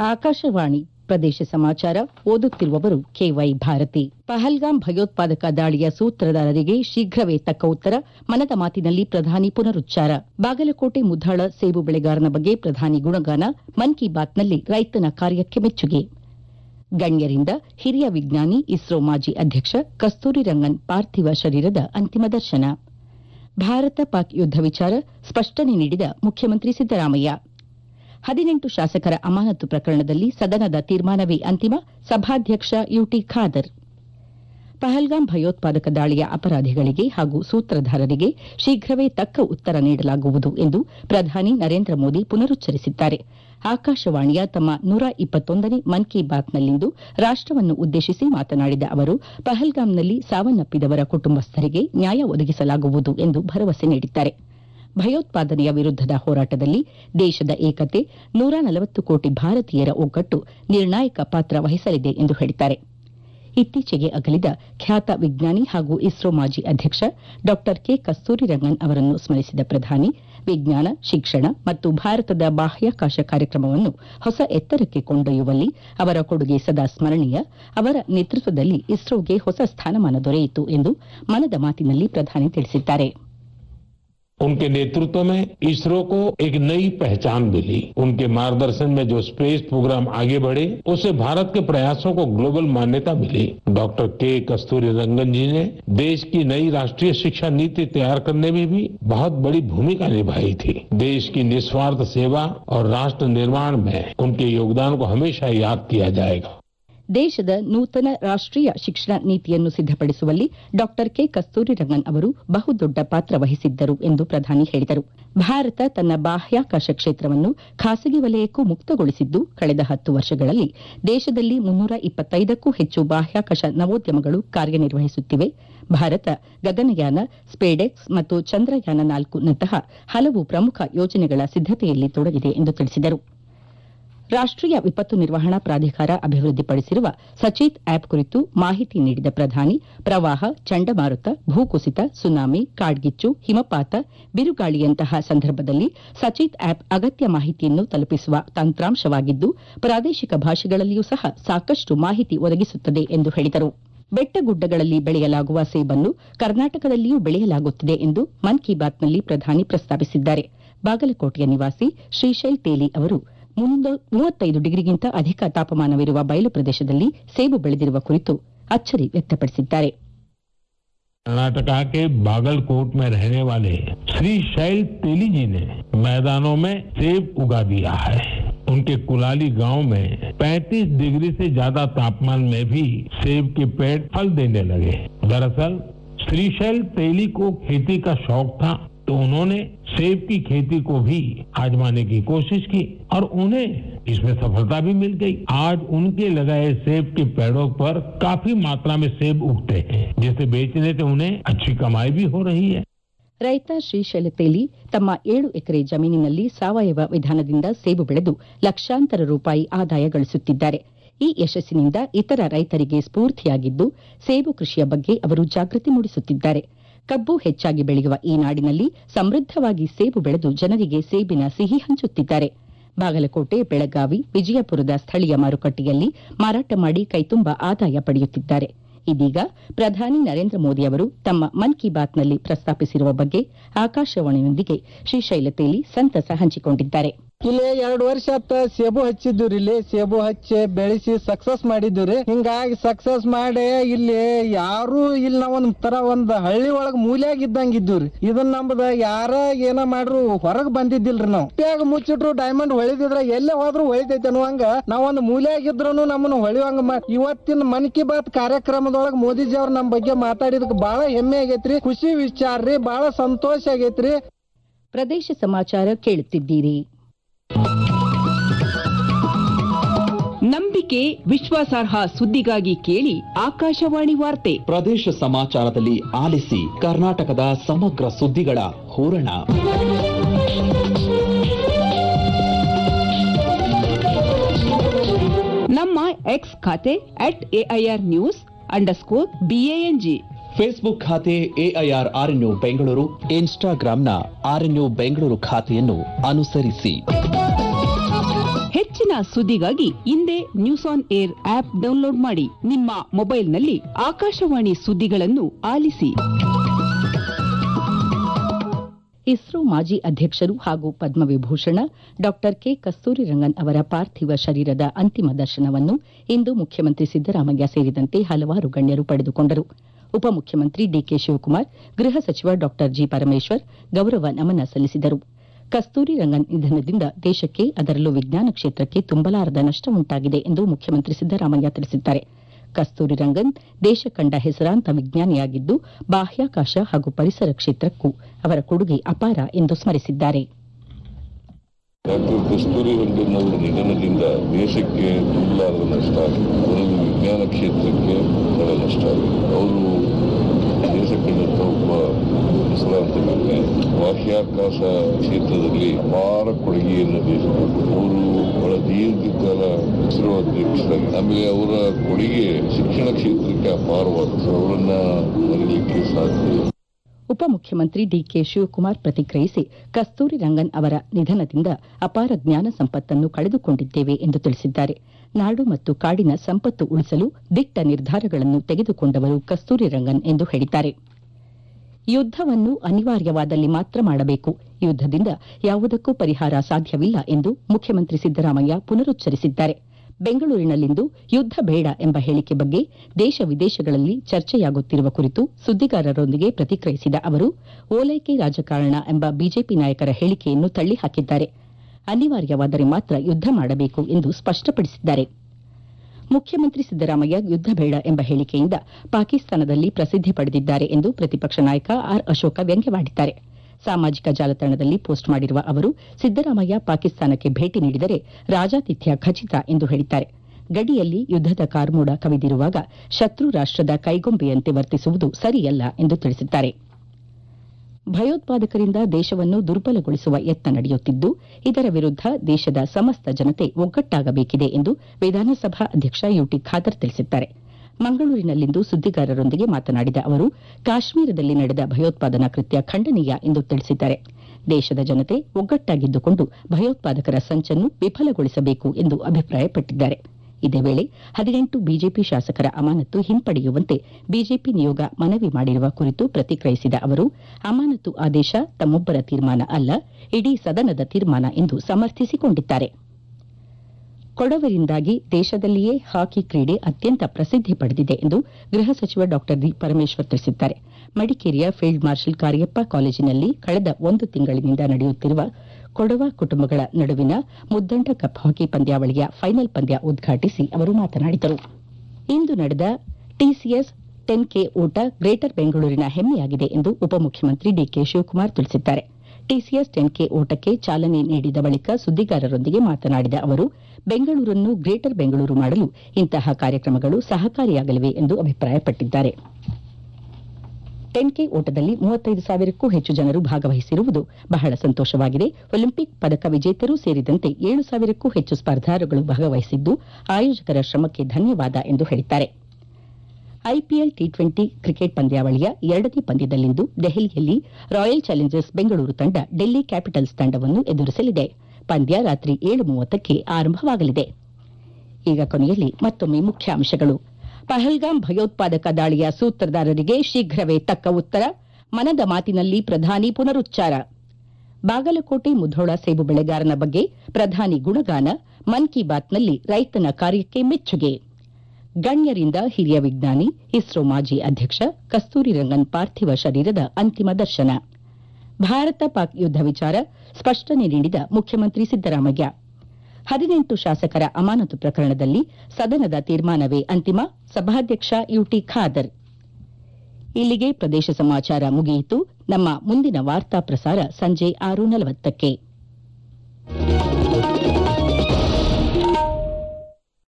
ಆಕಾಶವಾಣಿ ಪ್ರದೇಶ ಸಮಾಚಾರ ಓದುತ್ತಿರುವವರು ಕೆವೈ ಭಾರತಿ ಪಹಲ್ಗಾಮ್ ಭಯೋತ್ಪಾದಕ ದಾಳಿಯ ಸೂತ್ರಧಾರರಿಗೆ ಶೀಘ್ರವೇ ತಕ್ಕ ಉತ್ತರ ಮನದ ಮಾತಿನಲ್ಲಿ ಪ್ರಧಾನಿ ಪುನರುಚ್ಚಾರ ಬಾಗಲಕೋಟೆ ಮುದ್ದಾಳ ಸೇಬು ಬೆಳೆಗಾರನ ಬಗ್ಗೆ ಪ್ರಧಾನಿ ಗುಣಗಾನ ಮನ್ ಕಿ ಬಾತ್ನಲ್ಲಿ ರೈತನ ಕಾರ್ಯಕ್ಕೆ ಮೆಚ್ಚುಗೆ ಗಣ್ಯರಿಂದ ಹಿರಿಯ ವಿಜ್ಞಾನಿ ಇಸ್ರೋ ಮಾಜಿ ಅಧ್ಯಕ್ಷ ಕಸ್ತೂರಿ ರಂಗನ್ ಪಾರ್ಥಿವ ಶರೀರದ ಅಂತಿಮ ದರ್ಶನ ಭಾರತ ಪಾಕ್ ಯುದ್ದ ವಿಚಾರ ಸ್ಪಷ್ಟನೆ ನೀಡಿದ ಮುಖ್ಯಮಂತ್ರಿ ಸಿದ್ದರಾಮಯ್ಯ ಹದಿನೆಂಟು ಶಾಸಕರ ಅಮಾನತು ಪ್ರಕರಣದಲ್ಲಿ ಸದನದ ತೀರ್ಮಾನವೇ ಅಂತಿಮ ಸಭಾಧ್ಯಕ್ಷ ಯುಟಿ ಖಾದರ್ ಪಹಲ್ಗಾಮ್ ಭಯೋತ್ಪಾದಕ ದಾಳಿಯ ಅಪರಾಧಿಗಳಿಗೆ ಹಾಗೂ ಸೂತ್ರಧಾರರಿಗೆ ಶೀಘ್ರವೇ ತಕ್ಕ ಉತ್ತರ ನೀಡಲಾಗುವುದು ಎಂದು ಪ್ರಧಾನಿ ನರೇಂದ್ರ ಮೋದಿ ಪುನರುಚ್ಚರಿಸಿದ್ದಾರೆ ಆಕಾಶವಾಣಿಯ ತಮ್ಮ ನೂರ ಇಪ್ಪತ್ತೊಂದನೇ ಮನ್ ಕಿ ಬಾತ್ನಲ್ಲಿಂದು ರಾಷ್ಟವನ್ನು ಉದ್ದೇಶಿಸಿ ಮಾತನಾಡಿದ ಅವರು ಪಹಲ್ಗಾಮ್ನಲ್ಲಿ ಸಾವನ್ನಪ್ಪಿದವರ ಕುಟುಂಬಸ್ಥರಿಗೆ ನ್ಯಾಯ ಒದಗಿಸಲಾಗುವುದು ಎಂದು ಭರವಸೆ ನೀಡಿದ್ದಾರೆ ಭಯೋತ್ಪಾದನೆಯ ವಿರುದ್ದದ ಹೋರಾಟದಲ್ಲಿ ದೇಶದ ಏಕತೆ ನೂರ ನಲವತ್ತು ಕೋಟಿ ಭಾರತೀಯರ ಒಗ್ಗಟ್ಟು ನಿರ್ಣಾಯಕ ಪಾತ್ರ ವಹಿಸಲಿದೆ ಎಂದು ಹೇಳಿದ್ದಾರೆ ಇತ್ತೀಚೆಗೆ ಅಗಲಿದ ಖ್ಯಾತ ವಿಜ್ಞಾನಿ ಹಾಗೂ ಇಸ್ರೋ ಮಾಜಿ ಅಧ್ಯಕ್ಷ ಡಾ ಕೆ ಕಸ್ತೂರಿ ರಂಗನ್ ಅವರನ್ನು ಸ್ಮರಿಸಿದ ಪ್ರಧಾನಿ ವಿಜ್ಞಾನ ಶಿಕ್ಷಣ ಮತ್ತು ಭಾರತದ ಬಾಹ್ಯಾಕಾಶ ಕಾರ್ಯಕ್ರಮವನ್ನು ಹೊಸ ಎತ್ತರಕ್ಕೆ ಕೊಂಡೊಯ್ಯುವಲ್ಲಿ ಅವರ ಕೊಡುಗೆ ಸದಾ ಸ್ಮರಣೀಯ ಅವರ ನೇತೃತ್ವದಲ್ಲಿ ಇಸ್ರೋಗೆ ಹೊಸ ಸ್ಥಾನಮಾನ ದೊರೆಯಿತು ಎಂದು ಮನದ ಮಾತಿನಲ್ಲಿ ಪ್ರಧಾನಿ ತಿಳಿಸಿದ್ದಾರೆ उनके नेतृत्व में इसरो को एक नई पहचान मिली उनके मार्गदर्शन में जो स्पेस प्रोग्राम आगे बढ़े उससे भारत के प्रयासों को ग्लोबल मान्यता मिली डॉक्टर के कस्तूरी रंगन जी ने देश की नई राष्ट्रीय शिक्षा नीति तैयार करने में भी बहुत बड़ी भूमिका निभाई थी देश की निस्वार्थ सेवा और राष्ट्र निर्माण में उनके योगदान को हमेशा याद किया जाएगा ದೇಶದ ನೂತನ ರಾಷ್ಟೀಯ ಶಿಕ್ಷಣ ನೀತಿಯನ್ನು ಸಿದ್ದಪಡಿಸುವಲ್ಲಿ ಡಾ ಕೆ ಕಸ್ತೂರಿ ರಂಗನ್ ಅವರು ಬಹುದೊಡ್ಡ ಪಾತ್ರ ವಹಿಸಿದ್ದರು ಎಂದು ಪ್ರಧಾನಿ ಹೇಳಿದರು ಭಾರತ ತನ್ನ ಬಾಹ್ಯಾಕಾಶ ಕ್ಷೇತ್ರವನ್ನು ಖಾಸಗಿ ವಲಯಕ್ಕೂ ಮುಕ್ತಗೊಳಿಸಿದ್ದು ಕಳೆದ ಹತ್ತು ವರ್ಷಗಳಲ್ಲಿ ದೇಶದಲ್ಲಿ ಮುನ್ನೂರ ಇಪ್ಪತ್ತೈದಕ್ಕೂ ಹೆಚ್ಚು ಬಾಹ್ಯಾಕಾಶ ನವೋದ್ಯಮಗಳು ಕಾರ್ಯನಿರ್ವಹಿಸುತ್ತಿವೆ ಭಾರತ ಗಗನಯಾನ ಸ್ಪೇಡೆಕ್ಸ್ ಮತ್ತು ಚಂದ್ರಯಾನ ನಾಲ್ಕುನಂತಹ ಹಲವು ಪ್ರಮುಖ ಯೋಜನೆಗಳ ಸಿದ್ದತೆಯಲ್ಲಿ ತೊಡಗಿದೆ ಎಂದು ತಿಳಿಸಿದರು ರಾಷ್ಟೀಯ ವಿಪತ್ತು ನಿರ್ವಹಣಾ ಪ್ರಾಧಿಕಾರ ಅಭಿವೃದ್ಧಿಪಡಿಸಿರುವ ಸಚೇತ್ ಆಪ್ ಕುರಿತು ಮಾಹಿತಿ ನೀಡಿದ ಪ್ರಧಾನಿ ಪ್ರವಾಹ ಚಂಡಮಾರುತ ಭೂಕುಸಿತ ಸುನಾಮಿ ಕಾಡ್ಗಿಚ್ಚು ಹಿಮಪಾತ ಬಿರುಗಾಳಿಯಂತಹ ಸಂದರ್ಭದಲ್ಲಿ ಸಚೇತ್ ಆಪ್ ಅಗತ್ಯ ಮಾಹಿತಿಯನ್ನು ತಲುಪಿಸುವ ತಂತ್ರಾಂಶವಾಗಿದ್ದು ಪ್ರಾದೇಶಿಕ ಭಾಷೆಗಳಲ್ಲಿಯೂ ಸಹ ಸಾಕಷ್ಟು ಮಾಹಿತಿ ಒದಗಿಸುತ್ತದೆ ಎಂದು ಹೇಳಿದರು ಬೆಟ್ಟಗುಡ್ಡಗಳಲ್ಲಿ ಬೆಳೆಯಲಾಗುವ ಸೇಬನ್ನು ಕರ್ನಾಟಕದಲ್ಲಿಯೂ ಬೆಳೆಯಲಾಗುತ್ತಿದೆ ಎಂದು ಮನ್ ಕಿ ಬಾತ್ನಲ್ಲಿ ಪ್ರಧಾನಿ ಪ್ರಸ್ತಾಪಿಸಿದ್ದಾರೆ ಬಾಗಲಕೋಟೆಯ ನಿವಾಸಿ ಶ್ರೀಶೈಲ್ ತೇಲಿ ಅವರು ಮೂವತ್ತೈದು ಡಿಗ್ರಿಗಿಂತ ಅಧಿಕ ತಾಪಮಾನವಿರುವ ಬಯಲು ಪ್ರದೇಶದಲ್ಲಿ ಸೇಬು ಬೆಳೆದಿರುವ ಕುರಿತು ಅಚ್ಚರಿ ವ್ಯಕ್ತಪಡಿಸಿದ್ದಾರೆ कर्नाटका के बागलकोट में रहने वाले श्री शैल तेली जी ने मैदानों में सेब उगा दिया है उनके कुलाली गांव में 35 डिग्री से ज्यादा तापमान में भी सेब के पेड़ फल देने लगे दरअसल श्रीशैल तेली को खेती का शौक था तो उन्होंने सेब की खेती को भी आजमाने की कोशिश की और उन्हें इसमें सफलता भी मिल गई आज उनके लगाए सेब के पेड़ों पर काफी मात्रा में सेब उगते हैं जिसे बेचने से उन्हें अच्छी कमाई भी हो रही है ರೈತ ಶ್ರೀಶೈಲ ತೇಲಿ ತಮ್ಮ ಏಳು ಎಕರೆ ಜಮೀನಿನಲ್ಲಿ ಸಾವಯವ ವಿಧಾನದಿಂದ ಸೇಬು ಬೆಳೆದು ಲಕ್ಷಾಂತರ ರೂಪಾಯಿ ಆದಾಯ ಗಳಿಸುತ್ತಿದ್ದಾರೆ ಈ ಯಶಸ್ಸಿನಿಂದ ಇತರ ರೈತರಿಗೆ ಸ್ಫೂರ್ತಿಯಾಗಿದ್ದು ಸೇಬು ಕೃಷಿಯ ಬಗ್ಗೆ ಅವರು ಜಾಗೃತಿ ಮೂಡಿಸುತ್ತಿದ್ದಾರೆ ಕಬ್ಬು ಹೆಚ್ಚಾಗಿ ಬೆಳೆಯುವ ಈ ನಾಡಿನಲ್ಲಿ ಸಮೃದ್ಧವಾಗಿ ಸೇಬು ಬೆಳೆದು ಜನರಿಗೆ ಸೇಬಿನ ಸಿಹಿ ಹಂಚುತ್ತಿದ್ದಾರೆ ಬಾಗಲಕೋಟೆ ಬೆಳಗಾವಿ ವಿಜಯಪುರದ ಸ್ಥಳೀಯ ಮಾರುಕಟ್ಟೆಯಲ್ಲಿ ಮಾರಾಟ ಮಾಡಿ ಕೈತುಂಬ ಆದಾಯ ಪಡೆಯುತ್ತಿದ್ದಾರೆ ಇದೀಗ ಪ್ರಧಾನಿ ನರೇಂದ್ರ ಮೋದಿ ಅವರು ತಮ್ಮ ಮನ್ ಕಿ ಬಾತ್ನಲ್ಲಿ ಪ್ರಸ್ತಾಪಿಸಿರುವ ಬಗ್ಗೆ ಆಕಾಶವಾಣಿಯೊಂದಿಗೆ ಶ್ರೀಶೈಲ ತೇಲಿ ಸಂತಸ ಹಂಚಿಕೊಂಡಿದ್ದಾರೆ ಇಲ್ಲಿ ಎರಡು ವರ್ಷ ಆತ ಸೇಬು ಹಚ್ಚಿದ್ವಿ ಇಲ್ಲಿ ಸೇಬು ಹಚ್ಚಿ ಬೆಳೆಸಿ ಸಕ್ಸಸ್ ಮಾಡಿದ್ವಿ ಹಿಂಗಾಗಿ ಸಕ್ಸಸ್ ಮಾಡಿ ಇಲ್ಲಿ ಯಾರು ಇಲ್ಲಿ ನಾವ್ ಒಂದ್ ತರ ಒಂದ್ ಹಳ್ಳಿ ಒಳಗ್ ಮೂಲ್ಯಾಗ ಇದ್ದಂಗ ಇದ್ವಿ ಇದನ್ನ ನಮ್ದ ಯಾರ ಏನ ಮಾಡ್ರು ಹೊರಗ್ ಬಂದಿದ್ದಿಲ್ರಿ ನಾವು ಟ್ಯಾಗ ಮುಚ್ಚಿಟ್ರು ಡೈಮಂಡ್ ಹೊಳಿದಿದ್ರ ಎಲ್ಲೇ ಹೋದ್ರು ಹೊಳಿತೈತೆ ಅನ್ನುವಂಗ ನಾವ್ ಒಂದ್ ಮೂಲ್ಯಾಗ ಇದ್ರೂ ನಮ್ಮನ್ನ ಹೊಳಿವಂಗ ಮಾ ಇವತ್ತಿನ ಮನ್ ಕಿ ಬಾತ್ ಕಾರ್ಯಕ್ರಮದೊಳಗ ಮೋದಿಜಿ ಅವ್ರ ನಮ್ ಬಗ್ಗೆ ಮಾತಾಡಿದಕ್ ಬಹಳ ಹೆಮ್ಮೆ ಆಗೈತ್ರಿ ಖುಷಿ ವಿಚಾರ ರೀ ಬಹಳ ಸಂತೋಷ ಆಗೈತ್ರಿ ಪ್ರದೇಶ ಸಮಾಚಾರ ಕೇಳುತ್ತಿದ್ದೀರಿ ನಂಬಿಕೆ ವಿಶ್ವಾಸಾರ್ಹ ಸುದ್ದಿಗಾಗಿ ಕೇಳಿ ಆಕಾಶವಾಣಿ ವಾರ್ತೆ ಪ್ರದೇಶ ಸಮಾಚಾರದಲ್ಲಿ ಆಲಿಸಿ ಕರ್ನಾಟಕದ ಸಮಗ್ರ ಸುದ್ದಿಗಳ ಹೂರಣ ನಮ್ಮ ಎಕ್ಸ್ ಖಾತೆ at AIR news underscore BANG Facebook ಖಾತೆ ಎಐಆರ್ ಆರ್ಎನ್ಯು ಬೆಂಗಳೂರು ಇನ್ಸ್ಟಾಗ್ರಾಂನ ಆರ್ಎನ್ಯು ಬೆಂಗಳೂರು ಖಾತೆಯನ್ನು ಅನುಸರಿಸಿ ಹೆಚ್ಚಿನ ಸುದ್ದಿಗಾಗಿ ಹಿಂದೆ news on air app download ಮಾಡಿ ನಿಮ್ಮ ಮೊಬೈಲ್ನಲ್ಲಿ ಆಕಾಶವಾಣಿ ಸುದ್ದಿಗಳನ್ನು ಆಲಿಸಿ ಇಸ್ರೋ ಮಾಜಿ ಅಧ್ಯಕ್ಷರು ಹಾಗೂ ಪದ್ಮವಿಭೂಷಣ ಡಾಕ್ಟರ್ ಕೆ ಕಸ್ತೂರಿ ರಂಗನ್ ಅವರ ಪಾರ್ಥಿವ ಶರೀರದ ಅಂತಿಮ ದರ್ಶನವನ್ನು ಇಂದು ಮುಖ್ಯಮಂತ್ರಿ ಸಿದ್ದರಾಮಯ್ಯ ಸೇರಿದಂತೆ ಹಲವಾರು ಗಣ್ಯರು ಪಡೆದುಕೊಂಡರು ಉಪಮುಖ್ಯಮಂತ್ರಿ ಡಿಕೆ ಶಿವಕುಮಾರ್ ಗೃಹ ಸಚಿವ ಡಾಕ್ಟರ್ ಜಿ ಪರಮೇಶ್ವರ್ ಗೌರವ ನಮನ ಸಲ್ಲಿಸಿದರು ಕಸ್ತೂರಿ ರಂಗನ್ ನಿಧನದಿಂದ ದೇಶಕ್ಕೆ ಅದರಲ್ಲೂ ವಿಜ್ಞಾನ ಕ್ಷೇತ್ರಕ್ಕೆ ತುಂಬಲಾರದ ನಷ್ಟ ಉಂಟಾಗಿದೆ ಎಂದು ಮುಖ್ಯಮಂತ್ರಿ ಸಿದ್ದರಾಮಯ್ಯ ತಿಳಿಸಿದ್ದಾರೆ ಕಸ್ತೂರಿ ರಂಗನ್ ದೇಶ ಕಂಡ ಹೆಸರಾಂತ ವಿಜ್ಞಾನಿಯಾಗಿದ್ದು ಬಾಹ್ಯಾಕಾಶ ಹಾಗೂ ಪರಿಸರ ಕ್ಷೇತ್ರಕ್ಕೂ ಅವರ ಕೊಡುಗೆ ಅಪಾರ ಎಂದು ಸ್ಮರಿಸಿದ್ದಾರೆ ಡಾಕ್ಟರ್ ಕಸ್ತೂರಿ ರಂಗನ್ ಅವರ ನಿಧನದಿಂದ ದೇಶಕ್ಕೆ ತುಂಬಲಾರದ ನಷ್ಟ ಆಗಿದೆ ಅದರಲ್ಲೂ ವಿಜ್ಞಾನ ಕ್ಷೇತ್ರಕ್ಕೆ ಬಹಳ ನಷ್ಟ ಆಗಿದೆ ಅವರು ದೇಶ ಕಂಡಂತ ಒಬ್ಬ ಹೆಸರಾಂತ ವಿಜ್ಞಾನಿ ಬಾಹ್ಯಾಕಾಶ ಕ್ಷೇತ್ರದಲ್ಲಿ ಅಪಾರ ಕೊಡುಗೆಯನ್ನು ದೇಶಕ್ಕೆ ಕೊಟ್ಟರು. ಅವರು ಬಹಳ ದೀರ್ಘಕಾಲ ಇಸ್ರೋ ಅಧ್ಯಕ್ಷರಾಗಿ ಆಮೇಲೆ ಅವರ ಕೊಡುಗೆ ಶಿಕ್ಷಣ ಕ್ಷೇತ್ರಕ್ಕೆ ಅಪಾರವಾದ ಅವರನ್ನ ಮರೀಲಿಕ್ಕೆ ಸಾಧ್ಯ ಇಲ್ಲ. ಉಪಮುಖ್ಯಮಂತ್ರಿ ಡಿಕೆ ಶಿವಕುಮಾರ್ ಪ್ರತಿಕ್ರಿಯಿಸಿ ಕಸ್ತೂರಿ ರಂಗನ್ ಅವರ ನಿಧನದಿಂದ ಅಪಾರ ಜ್ಞಾನ ಸಂಪತ್ತನ್ನು ಕಳೆದುಕೊಂಡಿದ್ದೇವೆ ಎಂದು ತಿಳಿಸಿದ್ದಾರೆ ನಾಡು ಮತ್ತು ಕಾಡಿನ ಸಂಪತ್ತು ಉಳಿಸಲು ದಿಟ್ಟ ನಿರ್ಧಾರಗಳನ್ನು ತೆಗೆದುಕೊಂಡವರು ಕಸ್ತೂರಿ ರಂಗನ್ ಎಂದು ಹೇಳಿದ್ದಾರೆ ಯುದ್ದವನ್ನು ಅನಿವಾರ್ಯವಾದಲ್ಲಿ ಮಾತ್ರ ಮಾಡಬೇಕು ಯುದ್ದದಿಂದ ಯಾವುದಕ್ಕೂ ಪರಿಹಾರ ಸಾಧ್ಯವಿಲ್ಲ ಎಂದು ಮುಖ್ಯಮಂತ್ರಿ ಸಿದ್ದರಾಮಯ್ಯ ಪುನರುಚ್ಚರಿಸಿದ್ದಾರೆ ಬೆಂಗಳೂರಿನಲ್ಲಿಂದು ಯುದ್ಧ ಬೇಡ ಎಂಬ ಹೇಳಿಕೆ ಬಗ್ಗೆ ದೇಶ ವಿದೇಶಗಳಲ್ಲಿ ಚರ್ಚೆಯಾಗುತ್ತಿರುವ ಕುರಿತು ಸುದ್ದಿಗಾರರೊಂದಿಗೆ ಪ್ರತಿಕ್ರಿಯಿಸಿದ ಅವರು ಓಲೈಕೆ ರಾಜಕಾರಣ ಎಂಬ ಬಿಜೆಪಿ ನಾಯಕರ ಹೇಳಿಕೆಯನ್ನು ತಳ್ಳಿಹಾಕಿದ್ದಾರೆ ಅನಿವಾರ್ಯವಾದರೆ ಮಾತ್ರ ಯುದ್ಧ ಮಾಡಬೇಕು ಎಂದು ಸ್ಪಷ್ಟಪಡಿಸಿದ್ದಾರೆ ಮುಖ್ಯಮಂತ್ರಿ ಸಿದ್ದರಾಮಯ್ಯ ಯುದ್ಧ ಬೇಡ ಎಂಬ ಹೇಳಿಕೆಯಿಂದ ಪಾಕಿಸ್ತಾನದಲ್ಲಿ ಪ್ರಸಿದ್ಧಿ ಪಡೆದಿದ್ದಾರೆ ಎಂದು ಪ್ರತಿಪಕ್ಷ ನಾಯಕ ಆರ್ ಅಶೋಕ ವ್ಯಂಗ್ಯವಾಡಿದ್ದಾರೆ ಸಾಮಾಜಿಕ ಜಾಲತಾಣದಲ್ಲಿ ಪೋಸ್ಟ್ ಮಾಡಿರುವ ಅವರು ಸಿದ್ದರಾಮಯ್ಯ ಪಾಕಿಸ್ತಾನಕ್ಕೆ ಭೇಟಿ ನೀಡಿದರೆ ರಾಜಾತಿಥ್ಯ ಖಚಿತ ಎಂದು ಹೇಳಿದ್ದಾರೆ ಗಡಿಯಲ್ಲಿ ಯುದ್ದದ ಕಾರ್ಮೋಡ ಕವಿದಿರುವಾಗ ಶತ್ರು ರಾಷ್ಟದ ಕೈಗೊಂಬೆಯಂತೆ ವರ್ತಿಸುವುದು ಸರಿಯಲ್ಲ ಎಂದು ತಿಳಿಸಿದ್ದಾರೆ ಭಯೋತ್ಪಾದಕರಿಂದ ದೇಶವನ್ನು ದುರ್ಬಲಗೊಳಿಸುವ ಯತ್ನ ನಡೆಯುತ್ತಿದ್ದು ಇದರ ವಿರುದ್ಧ ದೇಶದ ಸಮಸ್ತ ಜನತೆ ಒಗ್ಗಟ್ಟಾಗಬೇಕಿದೆ ಎಂದು ವಿಧಾನಸಭಾ ಅಧ್ಯಕ್ಷ ಯುಟಿ ಖಾದರ್ ತಿಳಿಸಿದ್ದಾರೆ ಮಂಗಳೂರಿನಲ್ಲಿಂದು ಸುದ್ದಿಗಾರರೊಂದಿಗೆ ಮಾತನಾಡಿದ ಅವರು ಕಾಶ್ಮೀರದಲ್ಲಿ ನಡೆದ ಭಯೋತ್ಪಾದನಾ ಕೃತ್ಯ ಖಂಡನೀಯ ಎಂದು ತಿಳಿಸಿದ್ದಾರೆ ದೇಶದ ಜನತೆ ಒಗ್ಗಟ್ಟಾಗಿದ್ದುಕೊಂಡು ಭಯೋತ್ಪಾದಕರ ಸಂಚನ್ನು ವಿಫಲಗೊಳಿಸಬೇಕು ಎಂದು ಅಭಿಪ್ರಾಯಪಟ್ಟಿದ್ದಾರೆ ಇದೇ ವೇಳೆ ಹದಿನೆಂಟು ಬಿಜೆಪಿ ಶಾಸಕರ ಅಮಾನತು ಹಿಂಪಡೆಯುವಂತೆ ಬಿಜೆಪಿ ನಿಯೋಗ ಮನವಿ ಮಾಡಿರುವ ಕುರಿತು ಪ್ರತಿಕ್ರಿಯಿಸಿದ ಅವರು ಅಮಾನತು ಆದೇಶ ತಮ್ಮೊಬ್ಬರ ತೀರ್ಮಾನ ಅಲ್ಲ ಇಡೀ ಸದನದ ತೀರ್ಮಾನ ಎಂದು ಸಮರ್ಥಿಸಿಕೊಂಡಿದ್ದಾರೆ ಕೊಡವರಿಂದಾಗಿ ದೇಶದಲ್ಲಿಯೇ ಹಾಕಿ ಕ್ರೀಡೆ ಅತ್ಯಂತ ಪ್ರಸಿದ್ಧಿ ಪಡೆದಿದೆ ಎಂದು ಗೃಹ ಸಚಿವ ಡಾ ಜಿ ಪರಮೇಶ್ವರ್ ತಿಳಿಸಿದ್ದಾರೆ ಮಡಿಕೇರಿಯ ಫೀಲ್ಡ್ ಮಾರ್ಷಲ್ ಕಾರ್ಯಪ್ಪ ಕಾಲೇಜಿನಲ್ಲಿ ಕಳೆದ ಒಂದು ತಿಂಗಳಿನಿಂದ ನಡೆಯುತ್ತಿರುವ ಕೊಡವ ಕುಟುಂಬಗಳ ನಡುವಿನ ಮುದ್ದಂಡ ಕಪ್ ಹಾಕಿ ಪಂದ್ಯಾವಳಿಯ ಫೈನಲ್ ಪಂದ್ಯ ಉದ್ಘಾಟಿಸಿ ಅವರು ಮಾತನಾಡಿದರು ಇಂದು ನಡೆದ ಟಿಸಿಎಸ್ ಟೆನ್ ಕೆ ಓಟ ಗ್ರೇಟರ್ ಬೆಂಗಳೂರಿನ ಹೆಮ್ಮೆಯಾಗಿದೆ ಎಂದು ಉಪಮುಖ್ಯಮಂತ್ರಿ ಡಿಕೆ ಶಿವಕುಮಾರ್ ತಿಳಿಸಿದ್ದಾರೆ ಟಿಸಿಎಸ್ ಟೆನ್ ಕೆ ಓಟಕ್ಕೆ ಚಾಲನೆ ನೀಡಿದ ಬಳಿಕ ಸುದ್ದಿಗಾರರೊಂದಿಗೆ ಮಾತನಾಡಿದ ಅವರು ಬೆಂಗಳೂರನ್ನು ಗ್ರೇಟರ್ ಬೆಂಗಳೂರು ಮಾಡಲು ಇಂತಹ ಕಾರ್ಯಕ್ರಮಗಳು ಸಹಕಾರಿಯಾಗಲಿವೆ ಎಂದು ಅಭಿಪ್ರಾಯಪಟ್ಟಿದ್ದಾರೆ ಟೆನ್ ಕೆ ಓಟದಲ್ಲಿ ಮೂವತ್ತೈದು ಸಾವಿರಕ್ಕೂ ಹೆಚ್ಚು ಜನರು ಭಾಗವಹಿಸಿರುವುದು ಬಹಳ ಸಂತೋಷವಾಗಿದೆ ಒಲಿಂಪಿಕ್ ಪದಕ ವಿಜೇತರೂ ಸೇರಿದಂತೆ ಏಳು ಸಾವಿರಕ್ಕೂ ಹೆಚ್ಚು ಸ್ಪರ್ಧಾರುಗಳು ಭಾಗವಹಿಸಿದ್ದು ಆಯೋಜಕರ ಶ್ರಮಕ್ಕೆ ಧನ್ಯವಾದ ಎಂದು ಹೇಳಿದ್ದಾರೆ ಐಪಿಎಲ್ ಟಿ ಟ್ವೆಂಟಿ ಕ್ರಿಕೆಟ್ ಪಂದ್ಯಾವಳಿಯ ಎರಡನೇ ಪಂದ್ಯದಲ್ಲಿಂದು ದೆಹಲಿಯಲ್ಲಿ ರಾಯಲ್ ಚಾಲೆಂಜರ್ಸ್ ಬೆಂಗಳೂರು ತಂಡ ಡೆಲ್ಲಿ ಕ್ಯಾಪಿಟಲ್ಸ್ ತಂಡವನ್ನು ಎದುರಿಸಲಿದೆ ಪಂದ್ಯ ರಾತ್ರಿ ಏಳು ಮೂವತ್ತಕ್ಕೆ ಆರಂಭವಾಗಲಿದೆ ಈಗ ಕೊನೆಯಲ್ಲಿ ಮತ್ತೊಮ್ಮೆ ಮುಖ್ಯಾಂಶಗಳು ಪಹಲ್ಗಾಮ್ ಭಯೋತ್ಪಾದಕ ದಾಳಿಯ ಸೂತ್ರಧಾರರಿಗೆ ಶೀಘ್ರವೇ ತಕ್ಕ ಉತ್ತರ ಮನದ ಮಾತಿನಲ್ಲಿ ಪ್ರಧಾನಿ ಪುನರುಚ್ಚಾರ ಬಾಗಲಕೋಟೆ ಮುಧೋಳ ಸೇಬು ಬೆಳೆಗಾರನ ಬಗ್ಗೆ ಪ್ರಧಾನಿ ಗುಣಗಾನ ಮನ್ ಕಿ ಬಾತ್ನಲ್ಲಿ ರೈತನ ಕಾರ್ಯಕ್ಕೆ ಮೆಚ್ಚುಗೆ ಗಣ್ಯರಿಂದ ಹಿರಿಯ ವಿಜ್ಞಾನಿ ಇಸ್ರೋ ಮಾಜಿ ಅಧ್ಯಕ್ಷ ಕಸ್ತೂರಿ ರಂಗನ್ ಪಾರ್ಥಿವ ಶರೀರದ ಅಂತಿಮ ದರ್ಶನ ಭಾರತ ಪಾಕ್ ಯುದ್ಧ ವಿಚಾರ ಸ್ಪಷ್ಟನೆ ನೀಡಿದ ಮುಖ್ಯಮಂತ್ರಿ ಸಿದ್ದರಾಮಯ್ಯ ಹದಿನೆಂಟು ಶಾಸಕರ ಅಮಾನತು ಪ್ರಕರಣದಲ್ಲಿ ಸದನದ ತೀರ್ಮಾನವೇ ಅಂತಿಮ ಸಭಾಧ್ಯಕ್ಷ ಯುಟಿ ಖಾದರ್ ಇಲ್ಲಿಗೆ ಪ್ರದೇಶ ಸಮಾಚಾರ ಮುಗಿಯಿತು ನಮ್ಮ ಮುಂದಿನ ವಾರ್ತಾ ಪ್ರಸಾರ ಸಂಜೆ ಆರು ನಲವತ್ತಕ್ಕೆ